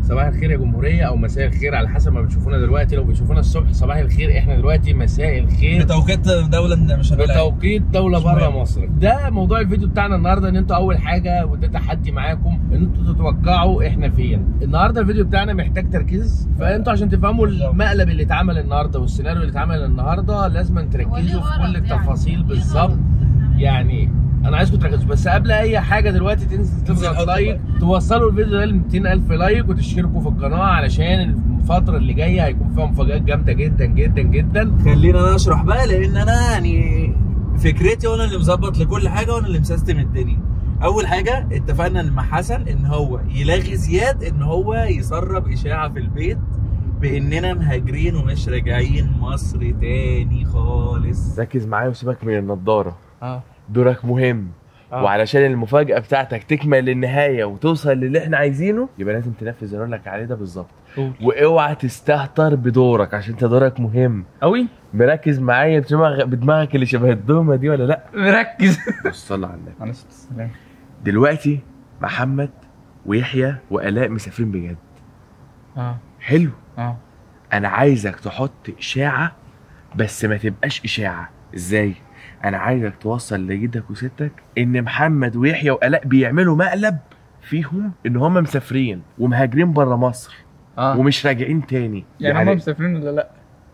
صباح الخير يا جمهوريه او مساء الخير على حسب ما بتشوفونا دلوقتي لو بتشوفونا الصبح صباح الخير احنا دلوقتي مساء الخير بتوقيت دوله مش هنقول أي. بتوقيت دوله مش بره مهم. مصر ده موضوع الفيديو بتاعنا النهارده ان انتوا اول حاجه وده تحدي معاكم ان انتوا تتوقعوا احنا فين النهارده الفيديو بتاعنا محتاج تركيز فانتوا عشان تفهموا المقلب اللي اتعمل النهارده والسيناريو اللي اتعمل النهارده لازم تركزوا في كل التفاصيل بالظبط يعني انا عايزكم تركزوا بس قبل اي حاجه دلوقتي تنزل تنزل تضغط حط لايك توصلوا الفيديو ده ل 200000 لايك وتشتركوا في القناه علشان الفتره اللي جايه هيكون فيها مفاجآت جامده جدا جدا جدا خلينا انا اشرح بقى لان انا يعني فكرتي وانا اللي مظبط لكل حاجه وانا اللي مسيستم الدنيا اول حاجه اتفقنا مع حسن ان هو يلاغي زياد ان هو يسرب اشاعه في البيت باننا مهاجرين ومش راجعين مصر تاني خالص ركز معايا وسيبك من النضاره اه دورك مهم آه. وعلشان المفاجأة بتاعتك تكمل للنهاية وتوصل للي احنا عايزينه يبقى لازم تنفذ اللي اقول لك عليه ده بالظبط قول. واوعى تستهتر بدورك عشان انت دورك مهم قوي مركز معايا بدماغ- بدماغك اللي شبه الدومة دي ولا لا مركز بص صلى على النبي عليه الصلاه والسلام دلوقتي محمد ويحيى وآلاء مسافرين بجد اه حلو اه انا عايزك تحط اشاعة بس ما تبقاش اشاعة ازاي انا عايزك توصل لجدك وستك ان محمد ويحيى وآلاء بيعملوا مقلب فيهم ان هم مسافرين ومهاجرين بره مصر اه ومش راجعين تاني يعني هم مسافرين ولا لا؟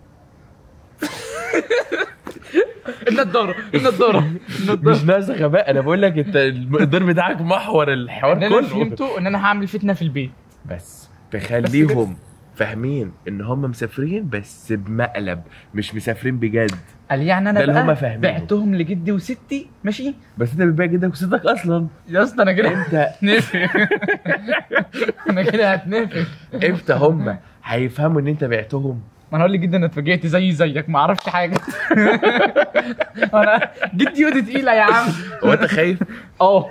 النضاره النضاره مش ناس غباء انا بقول لك انت الدور بتاعك محور الحوار اللي انا كله فهمته ان انا هعمل فتنه في البيت بس تخليهم فاهمين ان هم مسافرين بس بمقلب مش مسافرين بجد قال يعني انا ده اللي بقى هما فاهمينه. بعتهم لجدي وستي ماشي بس انت بتبيع جدك وستك اصلا يا اسطى انا كده انت هتنفخ انا كده هتنفخ امتى هم هيفهموا ان انت بعتهم ما انا اقول لجدي انا اتفاجئت زي زيك ما اعرفش حاجه انا جدي ايده تقيله يا عم هو انت خايف اه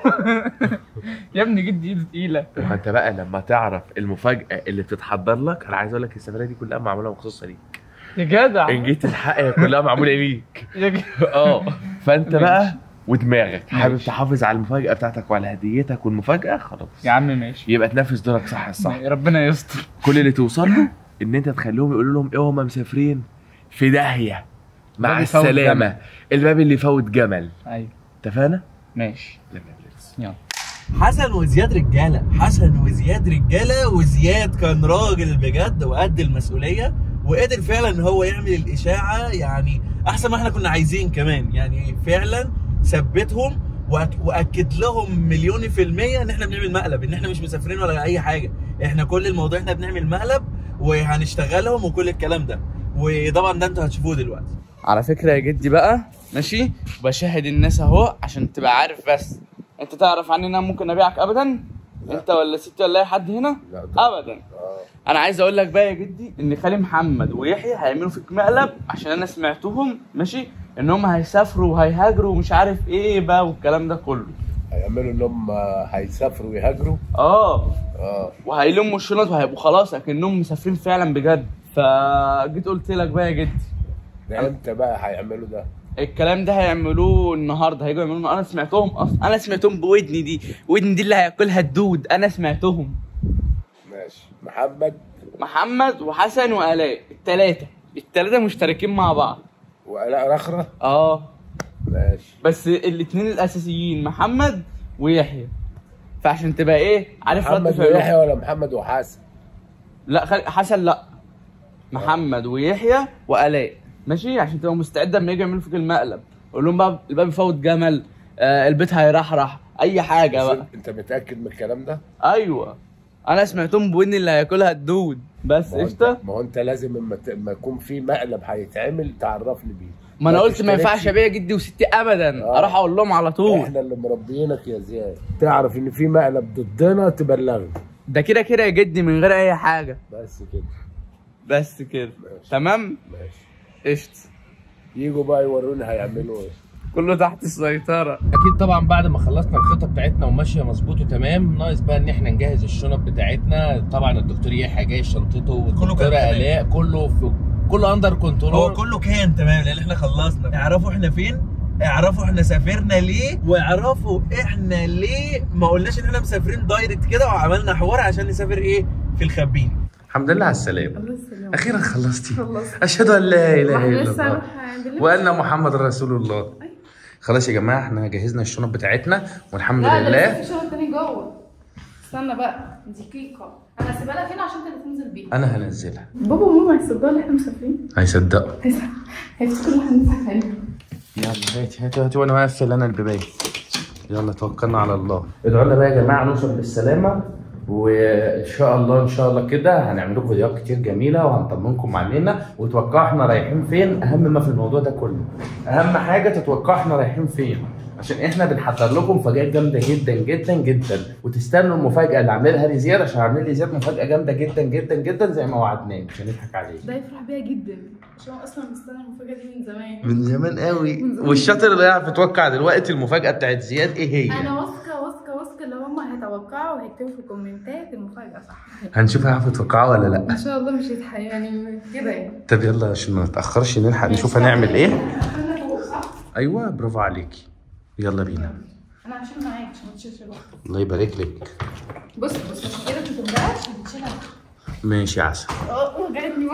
يا ابني جدي ايده تقيله ما انت بقى لما تعرف المفاجاه اللي بتتحضر لك انا عايز اقول لك السفريه دي كلها معموله مخصوصه ليك يا جدع ان جيت الحق هي كلها معموله ليك يا جدع اه فانت ماشي. بقى ودماغك حابب ماشي. تحافظ على المفاجاه بتاعتك وعلى هديتك والمفاجاه خلاص يا عم ماشي يبقى تنفذ دورك صح الصح ربنا يستر كل اللي توصل له ان انت تخليهم يقولوا لهم ايه هم مسافرين في داهيه مع الباب يفوت السلامه جمل. الباب اللي يفوت جمل ايوه اتفقنا؟ ماشي يلا حسن وزياد رجاله حسن وزياد رجاله وزياد كان راجل بجد وقد المسؤوليه وقدر فعلا ان هو يعمل الاشاعه يعني احسن ما احنا كنا عايزين كمان يعني فعلا ثبتهم وأك- واكد لهم مليون في الميه ان احنا بنعمل مقلب ان احنا مش مسافرين ولا اي حاجه احنا كل الموضوع احنا بنعمل مقلب وهنشتغلهم وكل الكلام ده وطبعا ده انتوا هتشوفوه دلوقتي على فكرة يا جدي بقى ماشي بشاهد الناس اهو عشان تبقى عارف بس انت تعرف عني ان انا ممكن ابيعك ابدا انت ولا ستي ولا اي حد هنا ابدا انا عايز اقول لك بقى يا جدي ان خالي محمد ويحيى هيعملوا فيك مقلب عشان انا سمعتهم ماشي ان هم هيسافروا وهيهاجروا ومش عارف ايه بقى والكلام ده كله هيعملوا ان هم هيسافروا ويهاجروا اه اه وهيلموا الشنط وهيبقوا خلاص اكنهم مسافرين فعلا بجد فجيت قلت لك بقى يا جدي ده امتى بقى هيعملوا ده؟ الكلام ده هيعملوه النهارده هيجوا يعملوه انا سمعتهم اصلا انا سمعتهم بودني دي ودني دي اللي هياكلها الدود انا سمعتهم ماشي محمد محمد وحسن والاء التلاتة التلاتة مشتركين مع بعض وآلاء رخرة اه ماشي بس الاتنين الاساسيين محمد ويحيى فعشان تبقى ايه عارف رد محمد فعلهم ويحيى ولا محمد وحسن؟ لا خل... حسن لا محمد ويحيى والاء ماشي عشان تبقى مستعد لما يجوا يعملوا فيك المقلب قول لهم بقى الباب يفوت جمل آه البيت هيرحرح اي حاجه بس بقى انت متأكد من الكلام ده؟ ايوه انا سمعتهم بودني اللي هياكلها الدود بس ما هو قشطه انت- ما هو انت لازم اما ت- اما يكون في مقلب هيتعمل تعرفني بيه ما انا ما قلت ما ينفعش تشتركش. ابيع جدي وستي ابدا آه. اروح اقول لهم على طول احنا اللي مربيينك يا زياد تعرف ان في مقلب ضدنا تبلغني ده كده كده يا جدي من غير اي حاجه بس كده بس كده ماشي. تمام ماشي قشطه يجوا بقى يورونا هيعملوا ايه كله تحت السيطره اكيد طبعا بعد ما خلصنا الخطه بتاعتنا وماشيه مظبوط وتمام ناقص بقى ان احنا نجهز الشنط بتاعتنا طبعا الدكتور يحيى جاي شنطته والدكتوره كان تمام. الاء كله في كله اندر هو كنترول كله كان تمام لان احنا خلصنا اعرفوا احنا فين اعرفوا احنا سافرنا ليه واعرفوا احنا ليه ما قلناش ان احنا مسافرين دايركت كده وعملنا حوار عشان نسافر ايه في الخبيني الحمد لله على السلامه الله يسلمك اخيرا خلصتي خلصت اشهد ان لا اله واحنا الا لسه الله هنروح عند وان محمد رسول الله خلاص يا جماعه احنا جهزنا الشنط بتاعتنا والحمد لا لله لا في شغل تاني جوه استنى بقى دقيقة انا هسيبها لك هنا عشان انت تنزل بيها انا هنزلها بابا وماما هيصدقوا ان احنا مسافرين هيصدقوا هيفتكروا ان احنا بنضحك عليهم يلا هاتي هاتي هاتي وانا هقفل انا البيبان يلا توكلنا على الله ادعوا لنا بقى يا جماعه نوصل بالسلامه وان شاء الله ان شاء الله كده هنعمل لكم فيديوهات كتير جميله وهنطمنكم علينا وتوقعوا احنا رايحين فين اهم ما في الموضوع ده كله اهم حاجه تتوقعوا احنا رايحين فين عشان احنا بنحضر لكم مفاجآت جامده جدا جدا جدا وتستنوا المفاجاه اللي عاملها لي زياد عشان عاملين لي زياد مفاجاه جامده جدا جدا جدا زي ما وعدناه مش هنضحك عليه ده يفرح بيها جدا عشان هو اصلا مستني المفاجأة دي من زمان من زمان قوي والشاطر اللي يعرف يتوقع دلوقتي المفاجاه بتاعت زياد ايه هي انا واثقة واثقة واثقة اللي هم هيتوقعوا وهيكتبوا في الكومنتات المفاجأة صح هنشوف هيعرفوا يتوقعوا ولا لا ان شاء الله مش هيتح يعني كده يعني طب يلا عشان ما نتاخرش نلحق نشوف هنعمل ايه انا فوق صح ايوه برافو عليكي يلا بينا انا هشيل معاك عشان ما تشيلش لوحدك الله يبارك لك بص بص عشان كده ما تبداش هتشيلها ماشي يا عسل اه وجعتني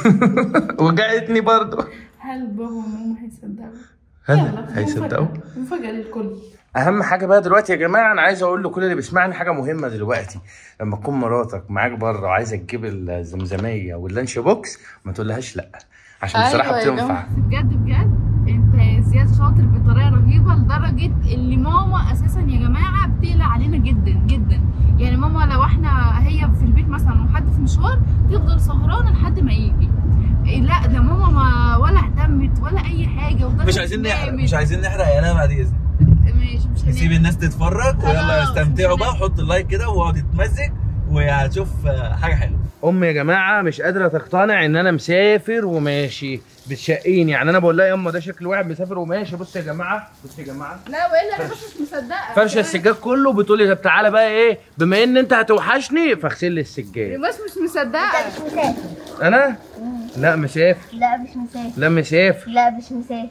برضه وجعتني برضو هل بابا وماما هيصدقوا؟ هل يلا، هيصدقوا مفاجأة- مفاجأة للكل اهم حاجه بقى دلوقتي يا جماعه انا عايز اقول لكل اللي بيسمعني حاجه مهمه دلوقتي لما تكون مراتك معاك بره وعايزه تجيب الزمزميه واللانش بوكس ما تقولهاش لا عشان بصراحه يا بتنفع جماعة. بجد بجد انت يا زياد شاطر بطريقه رهيبه لدرجه اللي ماما اساسا يا جماعه بتقلق علينا جدا جدا يعني ماما لو احنا هي في البيت مثلا وحد في مشوار تفضل سهرانه لحد ما يجي إيه لا ده ماما ما ولا اهتمت ولا اي حاجه وفضلت مش عايزين نحرق نامت. مش عايزين نحرق يا انا بعد اذنك ماشي مش نسيب هنام. الناس تتفرج ويلا خلاص، استمتعوا مش بقى حط اللايك كده واقعد اتمزج وهتشوف آه، حاجه حلوه امي يا جماعه مش قادره تقتنع ان انا مسافر وماشي بتشقيني يعني انا بقول لها يا اما ده شكل واحد مسافر وماشي بص يا جماعه بص يا جماعه لا والا انا بس مش مصدقه فرشه السجاد كله بتقول لي طب تعالى بقى ايه بما ان انت هتوحشني فاغسل لي السجاد بس مش مصدقه مش مسافر انا لا مسافر لا مش مسافر لا مسافر لا مش مسافر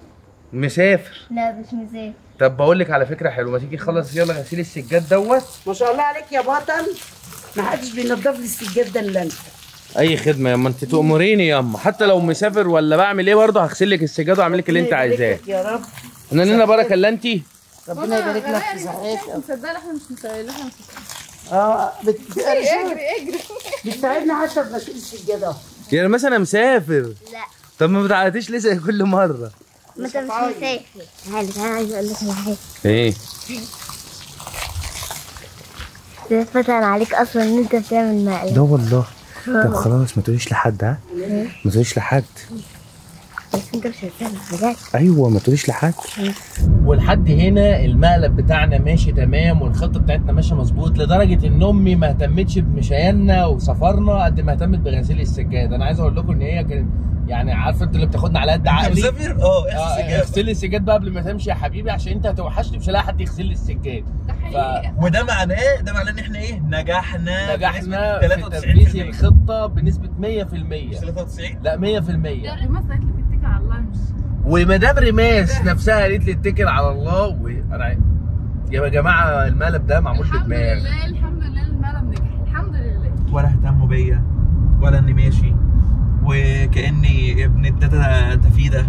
مسافر لا مش مسافر طب بقول لك على فكره حلوه ما تيجي نخلص يلا غسيل السجاد دوت ما شاء الله عليك يا بطل ما حدش بينضف لي السجاد ده الا انت اي خدمه يا اما انت تأمريني يا اما حتى لو مسافر ولا بعمل ايه برضه هغسل لك السجاد واعمل لك اللي انت ربنا يبارك عايزاه لك يا رب انا لنا بركه الا انت ربنا يبارك لك في مش صحتك مصدقه احنا مش مصدقين احنا مش مصدقين اه بت... اجري اجري بتساعدني حتى في غسيل السجاد اهو يعني مثلا انا مسافر لا طب ما بتعيطيش ليه زي كل مره ما انت مش مسافر تعالى تعالى عايز اقول لك على حاجه ايه ده فتن عليك اصلا ان انت بتعمل ده مقلب والله طب خلاص ما تقوليش لحد ها ما تقوليش لحد بس انت مش هتعمل حاجات ايوه ما تقوليش لحد ولحد هنا المقلب بتاعنا ماشي تمام والخطه بتاعتنا ماشيه مظبوط لدرجه ان امي ما اهتمتش بمشياننا وسفرنا قد ما اهتمت بغسيل السجاد انا عايز اقول لكم ان هي كانت يعني عارفه انت اللي بتاخدنا على قد انت عقلي مسافر اه آه، احساس إجابة. اغسل لي السجاد بقى قبل ما تمشي يا حبيبي عشان انت هتوحشني مش هلاقي حد يغسل لي السجاد ده حقيقي وده معناه ده معناه ان احنا ايه نجحنا نجحنا بنسبة في تنفيذ 93% الخطه بنسبه 100% 93 لا 100% ده الرماس قالت لي بتتكل على اللانش ومدام ريماس نفسها قالت لي اتكل على الله وانا يا جماعه المقلب ده معمول الحمد بدماغ لله الحمد لله المقلب نجح الحمد لله ولا اهتموا بيا ولا اني ماشي وكاني ابن التاتا تفيده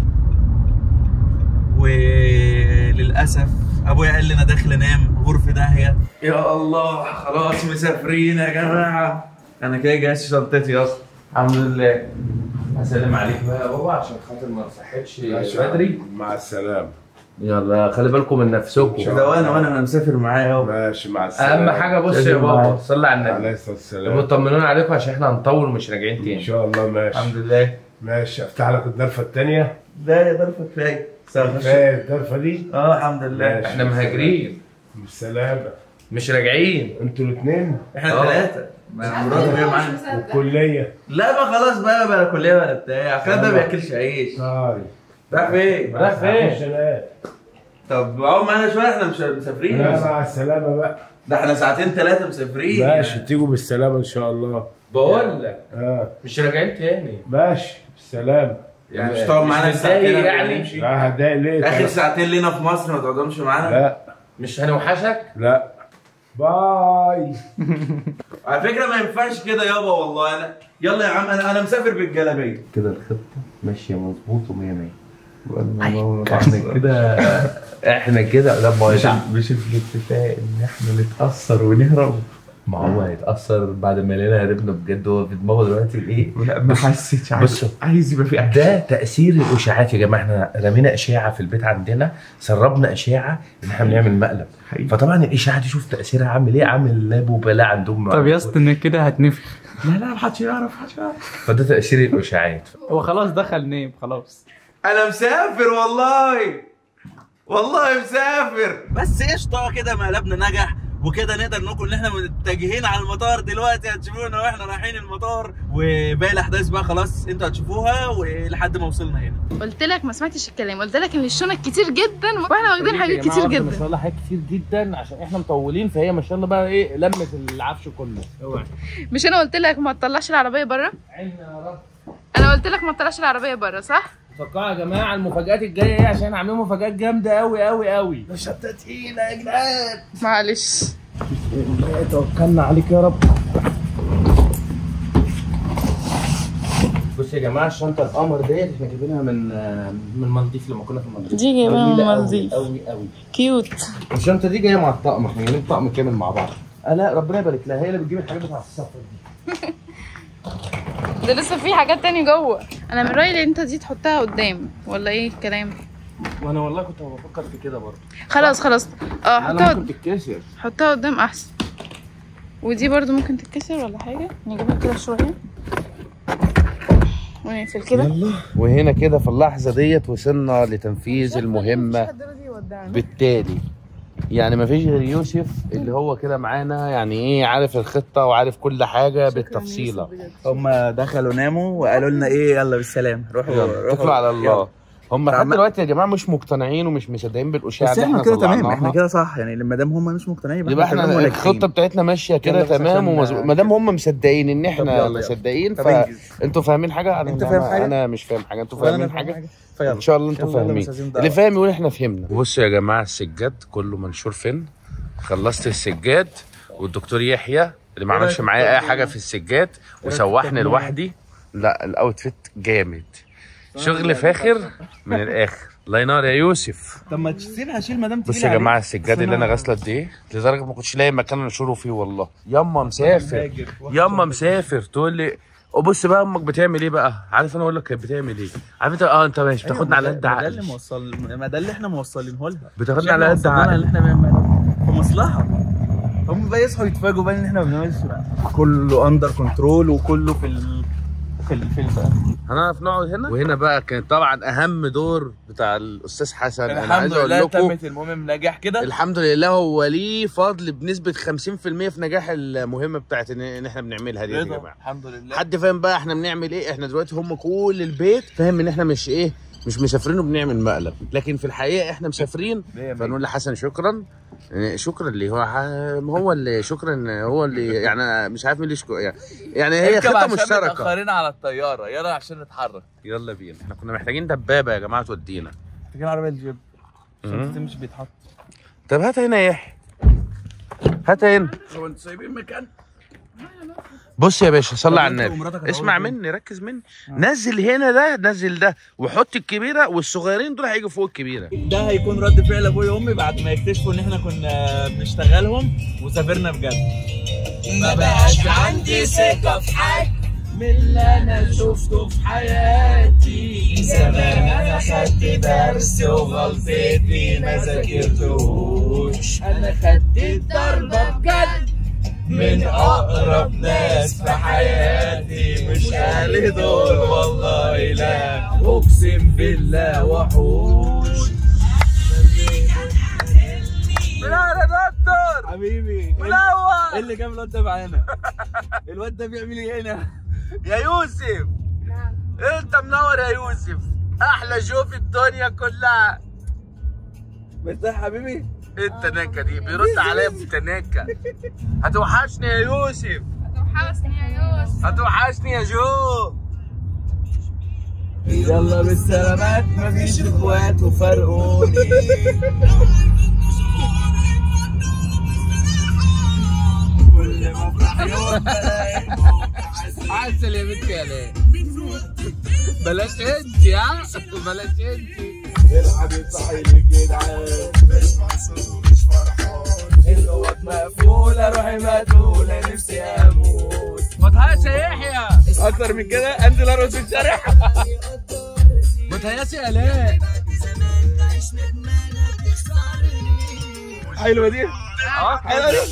وللاسف ابويا قال لي انا داخل انام غرفه داهيه يا الله خلاص مسافرين يا جماعه انا كده جاهز شنطتي اصلا الحمد لله هسلم عليك بقى يا بابا عشان خاطر ما صحتش بدري مع السلامة يلا خلي بالكم من نفسكم ده وانا وانا انا مسافر معايا اهو ماشي مع السلامة اهم حاجه بص يا بابا صلي على عليه النبي الصلاة والسلام مطمنون عليكم عشان احنا هنطول ومش راجعين ان تاني شاء الله ماشي الحمد لله ماشي افتح لك الدرفة التانية لا يا ضرفه كفايه كفاية الدرفة دي اه الحمد لله ماشي. احنا مهاجرين بالسلامة مش راجعين انتوا الاثنين احنا آه. ثلاثه مراتي جايه معانا والكلية لا ما خلاص بقى بلا كليه ولا بتاع خالد ده ما بياكلش عيش طيب راح فين؟ رايح فين؟ هخش أنام. طب اقعد معانا شويه احنا مش مسافرين لا مع السلامة بقى ده احنا ساعتين ثلاثه مسافرين ماشي تيجوا بالسلامة ان شاء الله بقول لك اه مش راجعين تاني ماشي بالسلامة يعني مش تقعد معانا مش ساعتين متضايق قبل ما يعني؟ نمشي لا هتضايق ليه اخر طيب؟ ساعتين لينا في مصر ما تقعدهمش معانا لا مش هنوحشك لا باي على فكره ما ينفعش كده يابا والله انا يلا يا عم انا انا مسافر بالجلابيه كده الخطه ماشيه مظبوط ومية مية احنا كده احنا كده لا ما هو مش في الاتفاق ان احنا نتاثر ونهرب ما هو هيتاثر بعد ما لقينا هربنا بجد هو في دماغه دلوقتي ايه لا ما حسيتش بصوا عايز يبقى في ده تاثير الاشاعات يا جماعه احنا رمينا اشعه في البيت عندنا سربنا اشعه ان احنا بنعمل مقلب فطبعا الاشعه دي شوف تاثيرها عامل ايه عامل لابو بلاء عندهم طب يا اسطى انك كده هتنفخ لا لا محدش يعرف محدش يعرف فده تاثير الاشاعات هو خلاص دخل نيم خلاص انا مسافر والله والله مسافر بس قشطه كده مقلبنا نجح وكده نقدر نقول ان احنا متجهين على المطار دلوقتي هتشوفونا واحنا رايحين المطار وباقي الاحداث بقى خلاص انتوا هتشوفوها ولحد ما وصلنا هنا قلت لك ما سمعتش الكلام قلت لك ان الشنط كتير جدا واحنا واخدين حاجات كتير ما جدا شاء الله حاجات كتير جدا عشان احنا مطولين فهي ما شاء الله بقى ايه لمت العفش كله اوعى مش انا قلت لك ما تطلعش العربيه بره عيني يا رب انا قلت لك ما تطلعش العربيه بره صح توقعوا يا جماعه المفاجات الجايه ايه عشان عاملين مفاجات جامده قوي قوي قوي شطه تقيله يا جدعان معلش توكلنا عليك يا رب بص يا جماعه الشنطه القمر ديت احنا جايبينها من من المالديف لما كنا في المالديف دي جايبينها من جميلة أوي المالديف. قوي قوي كيوت الشنطه دي جايه مع الطقم احنا جايبين طقم كامل مع بعض آه لا ربنا يبارك لها هي اللي بتجيب الحاجات بتاع السفر دي ده لسه في حاجات تاني جوه انا من رايي ان انت دي تحطها قدام ولا ايه الكلام وانا والله كنت بفكر في كده برضه خلاص خلاص اه انا حطها ممكن تتكسر حطها قدام احسن ودي برضو ممكن تتكسر ولا حاجه نجيبها كده شويه ونقفل كده وهنا كده في اللحظه ديت وصلنا لتنفيذ المهمه بالتالي يعني ما فيش غير يوسف اللي هو كده معانا يعني ايه عارف الخطه وعارف كل حاجه بالتفصيله هم دخلوا ناموا وقالوا لنا ايه يلا بالسلام روحوا يلا اتكلوا على الله يلا. هم لحد عم- دلوقتي يا جماعه مش مقتنعين ومش مصدقين بالاشاعه بس اللي احنا احنا كده تمام طلعناها. احنا كده صح يعني ما دام هم مش مقتنعين يبقى تمام احنا وناجحين. الخطه بتاعتنا ماشيه كده يلا بس تمام عشان- ومظبوط ما دام هم مصدقين ان احنا يلا، يلا. مصدقين طب انجز. فانتوا فاهمين حاجه انا انت فاهم أنا- حاجة؟ انا مش فاهم حاجه انتوا ولا فاهمين أنا فاهم حاجه فيلا. ان شاء الله انتوا يلا، يلا، فاهمين مش عايزين دعوة. اللي فاهم يقول احنا فهمنا بصوا يا جماعه السجاد كله منشور فين خلصت السجاد والدكتور يحيى اللي ما عملش معايا اي حاجه في السجاد وسوحني لوحدي لا الاوتفيت جامد شغل فاخر من الاخر الله ينور يا يوسف طب ما تسيبها شيل ما دام بص يا جماعه السجاد اللي انا غاسله قد ايه لدرجه ما كنتش لاقي مكان انشره فيه والله ياما مسافر ياما مسافر تقول لي وبص بقى امك بتعمل ايه بقى عارف انا اقول لك كانت بتعمل ايه عارف انت اه انت ماشي بتاخدنا على قد ما ده اللي عقلي موصل ما ده اللي احنا موصلينه لها بتاخدنا على قد عقل عقلي اللي احنا بنعمله في مصلحه هم بقى يصحوا يتفاجئوا بقى ان احنا ما بنعملش كله اندر كنترول وكله في ال... في ال... في ال... هنعرف نقعد هنا وهنا بقى كان طبعا اهم دور بتاع الاستاذ حسن انا الحمد عايز اقول لله لكم تمت المهم نجاح كده الحمد لله هو ليه فضل بنسبه 50% في نجاح المهمه بتاعت ان إن احنا بنعملها دي يا رضا جماعه الحمد لله حد فاهم بقى احنا بنعمل ايه احنا دلوقتي هم كل البيت فاهم ان احنا مش ايه مش مسافرين وبنعمل مقلب لكن في الحقيقه احنا مسافرين مية مية. فنقول لحسن شكرا يعني شكرا اللي هو ح- هو اللي شكرا هو اللي يعني أنا مش عارف مين اللي يشكر يعني, يعني هي اركب خطه عشان مشتركه متأخرين على الطيارة يلا عشان نتحرك يلا بينا احنا كنا محتاجين دبابه يا جماعه تودينا محتاجين عربية الجيب مم. عشان مش بيتحط طب هات هنا يا يحيى هات هنا هو انتوا سايبين مكان بص يا باشا صلي طب على انت النبي ومراتك هتقعدوا اسمع فين؟ مني ركز مني نزل هنا ده نزل ده وحط الكبيره والصغيرين دول هيجوا فوق الكبيره ده هيكون رد فعل ابويا وامي بعد ما يكتشفوا ان احنا كنا بنشتغلهم وسافرنا بجد ما بقاش عندي ثقة في حد من اللي انا شفته في حياتي زمان انا خدت درس وغلطتي ما ذاكرتوش انا خدت الضربة بجد من اقرب ناس في حياتي مش اهلي دول والله لا اقسم بالله وحوش منور يا دكتور حبيبي منور ايه اللي جاب الواد ده معانا الواد ده بيعمل ايه هنا يا يوسف انت منور يا يوسف احلى جو في الدنيا كلها مرتاح حبيبي انت نكه دي بيرد عليا بتنكه هتوحشني يا يوسف هتوحشني يا يوسف هتوحشني يا جو يلا بالسلامات مفيش اخوات وفرقوني عسل يا بنتي يا ليه بلاش انت ها بلاش انت الحبيب صحي لي جدعان الأوض مقفولة روحي مقتولة نفسي أموت ما تهاش يا يحيى أكتر من كده أنزل أرقص في الشارع ما تهاش يا ليه حلوة دي؟ اه حلوة دي؟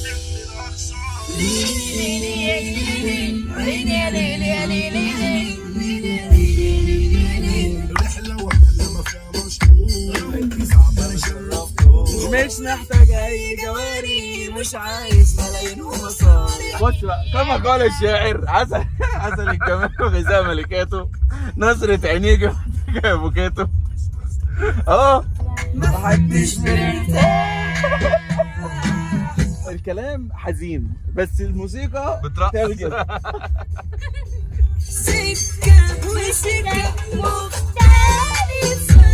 مش محتاج أي جواري مش عايز ملايين ومصاري خش بقى كما قال الشاعر عسل عسل الجمال غذاء ملكاته نظرة عينيك بوكاته اه محدش الكلام حزين بس الموسيقى بترقص سكة وسكة مختلفة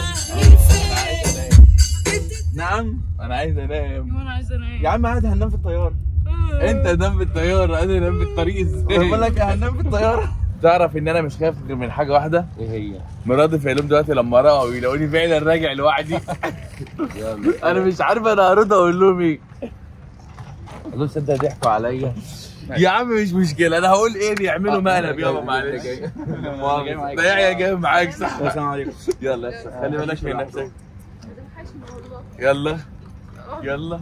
نعم انا عايز انام وانا عايزه انام يا عم عادي هننام في الطيارة انت نام في الطيارة انا انام في الطريق ازاي بقول لك هننام في الطيارة تعرف ان انا مش خايف غير من حاجه واحده ايه هي مراتي في علوم دلوقتي لما راوا يلاقوني فعلا راجع لوحدي انا مش عارف انا هرد اقول لهم ايه قالوا تصدق ضحكوا عليا يا عم مش مشكله انا هقول ايه يعملوا مقلب يابا جاي- معلش جاي. مؤاخذة. ده يحيى جاي معاك صح السلام عليكم يلا يا أستاذ، خلي بالك من نفسك يلا يلا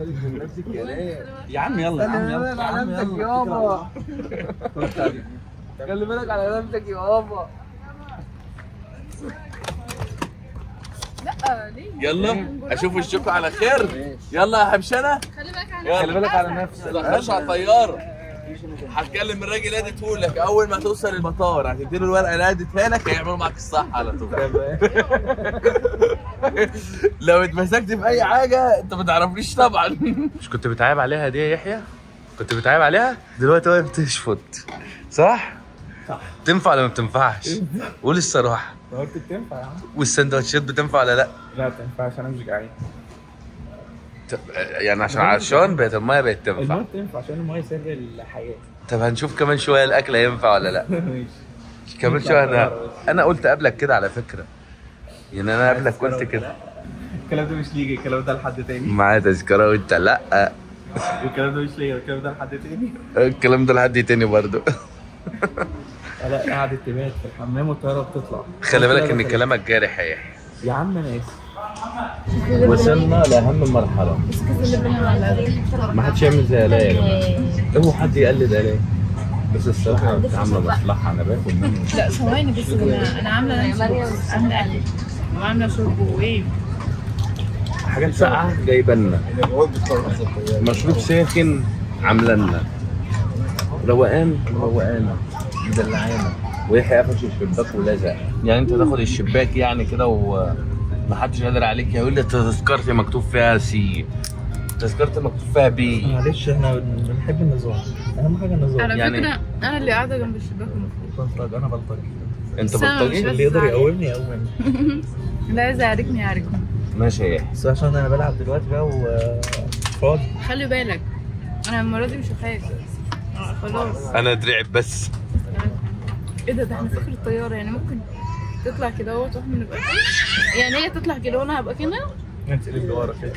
يا عم يلا يا عم يلا يا عم يلا خلي بالك على نفسك يابا لا ليه يلا اشوف الشوكو على خير يلا يا حبشنه خلي بالك على يلا. خلي بالك على نفسك تدخلش على الطياره هتكلم الراجل اديته لك اول ما توصل المطار هتديله الورقه اللي اديتها لك هيعملوا معاك الصح على طول لو اتمسكت في اي حاجه انت ما تعرفنيش طبعا مش كنت بتعايب عليها دي يا يحيى كنت بتعايب عليها دلوقتي واقف تشفط صح صح تنفع ولا ما بتنفعش قول الصراحه قلت بتنفع يا عم والسندوتشات بتنفع ولا لا لا ما تنفعش انا مش جعان ت- يعني عشان عطشان بقت الميه بقت تنفع الميه تنفع عشان الميه سر الحياه طب هنشوف كمان شويه الاكل هينفع ولا لا كمان شويه انا انا قلت قبلك كده على فكره يعني انا قبلك قلت كده الكلام ده مش ليجي الكلام ده لحد تاني معايا تذكره وانت لا الكلام ده مش ليا الكلام ده لحد تاني الكلام ده لحد تاني برضو لا قاعدة تبات في الحمام والطيارة بتطلع خلي بالك ان كلامك جارح يا يحيى يا عم انا اسف وصلنا لاهم مرحله ما حدش يعمل زي الاء يا جماعه اوعى حد يقلد الاء بس الصراحه انت عامله مصلحه انا باكل منه لا ثواني بس يا جماعه انا عامله لانش بوكس عامله اكل وعامله شرب وايه حاجات ساقعه جايبه لنا مشروب ساخن عامله لنا روقان روقانه مدلعانا ويحيى قفش الشباك ولزق يعني انت تاخد الشباك يعني كده ومحدش قادر عليك يقول لي تذكرتي مكتوب فيها سي تذكرتي مكتوب فيها بي معلش احنا بنحب النظام اهم حاجة النظام على يعني- فكره انا اللي قاعده جنب الشباك المفروض بلطج انا بلطجي انت بس أنا مش بلطجي بس اللي يقدر عليك. يقومني يقومني اللي عايز يعاركني يعاركني ماشي يا يحيى بس عشان انا بلعب دلوقتي بقى وفاضي خلي بالك انا المره دي مش هخاف آه، خلاص انا دراعي بس ايه ده ده احنا في اخر الطياره يعني ممكن تطلع كده اهوت واحنا نبقى يعني هي تطلع كده وانا هبقى كده انت اللي لورا كده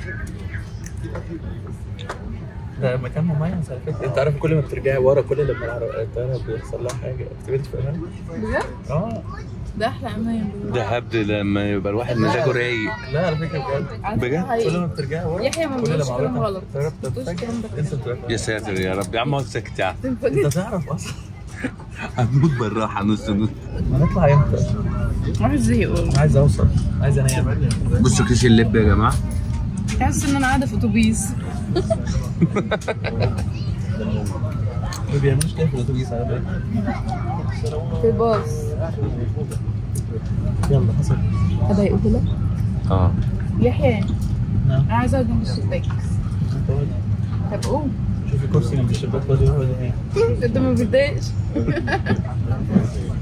ده مكان مميز على فكره انت عارف كل ما بترجعي ورا كل لما العر- الطياره بيحصل لها حاجه بتبقى في امان بجد اه ده احلى امان بجد. ده هبد لما يبقى الواحد مزاجه رايق لا على فكره بجد على فكرة بجد؟ حقيقي. كل ما بترجعي ورا يحيى ما كل بيقولش لما كلام عربيتك غلط. الطياره ما بيقولش بتتفجر كلام ده. انت بتبقى يا ساتر يا رب يا عم اقعد ساكت يا عم انت تعرف اصلا هموت بالراحه نص نص هنطلع امتى؟ عامل زي والله عايز اوصل عايز انام بصوا كيس اللب يا جماعه حاسس ان انا قاعده في اتوبيس ما بيعملوش كده في الاتوبيس على فكره في الباص يلا حصل هذا يقول لك اه يحيى نعم انا عايزه اقعد جنب الشباك طب قوم شوفي كرسي جنب الشباك فاضي ولا ايه انت ما بتضايقش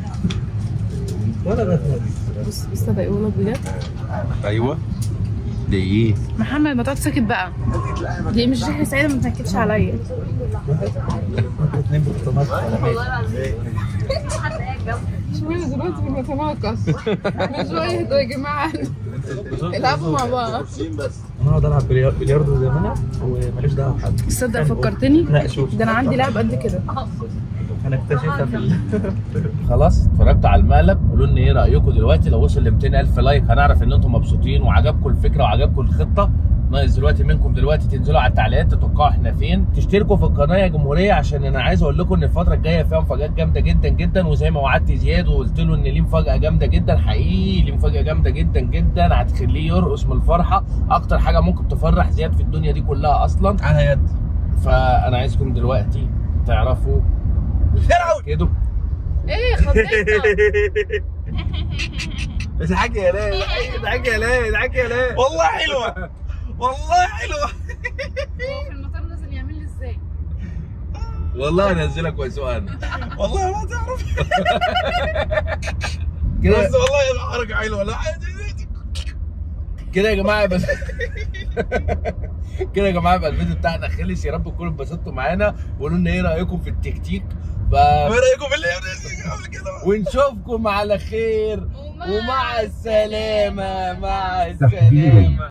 ولا ده بص بص هذا يقول لك بجد ايوه ده ايه محمد ما تقعد ساكت بقى دي مش ريحه سعيده ما تنكدش عليا اتنين بطانات شويه دلوقتي بنتناقص من شويه اهدوا يا جماعه العبوا مع بعض انا اقعد العب بليار- بلياردو زي ما انا وماليش دعوه بحد تصدق فكرتني لا شوف ده انا عندي لعب قد كده انا اكتشفها في ال- خلاص اتفرجتوا على المقلب قولوا لنا ايه رايكم دلوقتي لو وصل ل 200 الف لايك هنعرف ان انتم مبسوطين وعجبكم الفكره وعجبكم الخطه ناقص دلوقتي منكم دلوقتي تنزلوا على التعليقات تتوقعوا احنا فين تشتركوا في القناه يا جمهوريه عشان انا عايز اقول لكم ان الفتره الجايه فيها مفاجات جامده جدا جدا وزي ما وعدت زياد وقلت له ان ليه مفاجاه جامده جدا حقيقي ليه مفاجاه جامده جدا جدا هتخليه يرقص من الفرحه اكتر حاجه ممكن تفرح زياد في الدنيا دي كلها اصلا على يد فانا عايزكم دلوقتي تعرفوا كده ايه خطيتنا اضحكي يا لا اضحكي يا لا اضحكي يا لا والله حلوه والله حلوه هو في المطار نازل يعمل لي ازاي والله انزلك واسوق انا والله ما تعرف كده بس والله حركه حلوه لا كده يا جماعه بس كده يا جماعه يبقى الفيديو بتاعنا خلص يا رب تكونوا اتبسطتوا معانا وقولوا لنا ايه رايكم في التكتيك ف ايه رايكم في اللي قبل كده ونشوفكم على خير ومع السلامه مع السلامه